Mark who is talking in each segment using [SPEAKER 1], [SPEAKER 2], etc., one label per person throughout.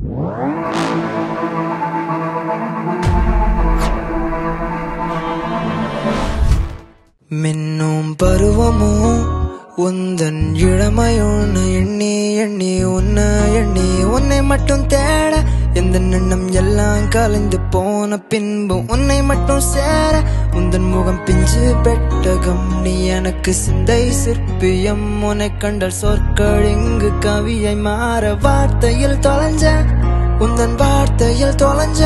[SPEAKER 1] மின்னும் பருவமும் உந்தன் இளமையோன்னு எண்ணி எண்ணி உன்னை எண்ணி உன்னை மட்டும் தேட எந்த எண்ணம் எல்லாம் கலைந்து போன பின்பு உன்னை மட்டும் சேர உந்தன் முகம் பிஞ்சு பெட்டகம் நீ எனக்கு சிந்தை சிற்பியம் உன்னை கண்டால் சொற்கள் இங்கு கவியை மாற வார்த்தையில் தொலைஞ்ச உந்தன் வார்த்தையில் தொலைஞ்ச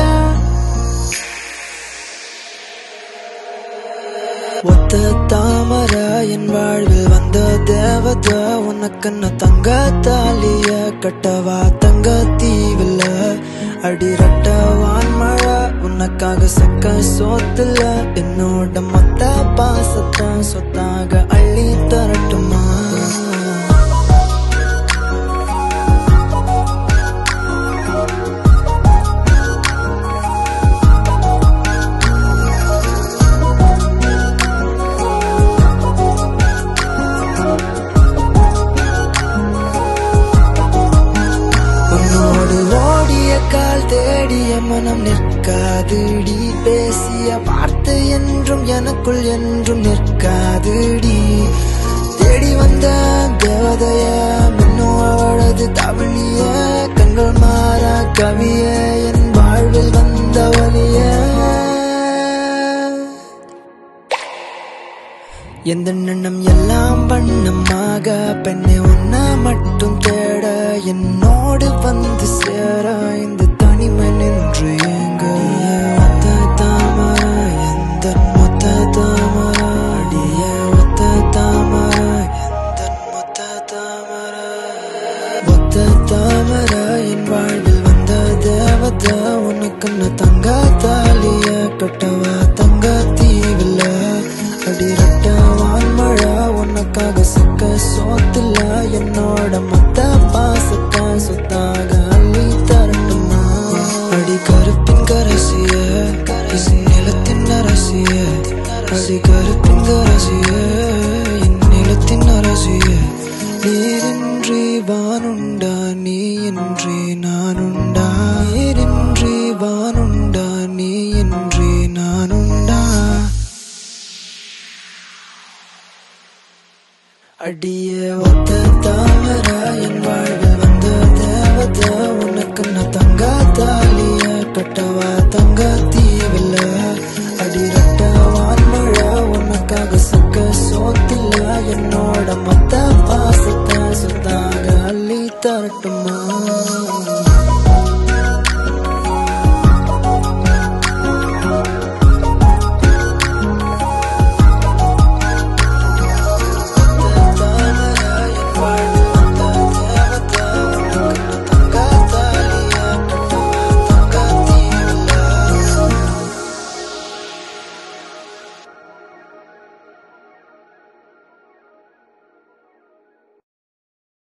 [SPEAKER 1] ஒத்த தாமர என் வாழ்வில் வந்த தேவத உனக்குன்னு தங்க தாலிய கட்டவா தங்க தீவில்ல அடிரட்ட வான்மழை உனக்காக சக்க சோத்துல என்னோட மொத்த பாசத்தை சொத்தாக அள்ளி தரட்டுமா உன்னோடு ஓடிய கால் தேடிய மனம் நிற்காதுடி பேசிய வார்த்தை என்றும் எனக்குள் என்றும் நிற்காதுடி தேடி வந்த தேவதைய மின்னும் அவளது தவணிய கண்கள் மாறா கவிய என் வாழ்வில் வந்த வலிய எந்த எண்ணம் எல்லாம் வண்ணமாக பெண்ணை ஒன்ன மட்டும் தேட என்னோடு வந்து சேர இந்த தனிமை நின்று ஏங்க ஒத்த தாமர எந்த மொத்த தாமர அடிய ஒத்த தாமர எந்த மொத்த தாமர ஒத்த தாமர என் வாழ்வில் வந்த தேவத உனக்குன்னு தங்க தாலிய கட்டவா தங்க தீவில்ல அடிரட்ட வான்மழை உனக்காக சிக்க சோத்துல என்னோட மொத்த பாசத்தை சொத்தாக அள்ளி தரட்டுமா அடி கருப்பின் கரசிய இது நிலத்தின் அரசிய அடி கருப்பின் கரசிய என் நிலத்தின் அரசிய நீரின்றி வானுண்டா நீ இன்றி நானுண்டா நீரின்றி வானுண்டா நீ இன்றி நானுண்டா அடிய ஒத்த தாமர என்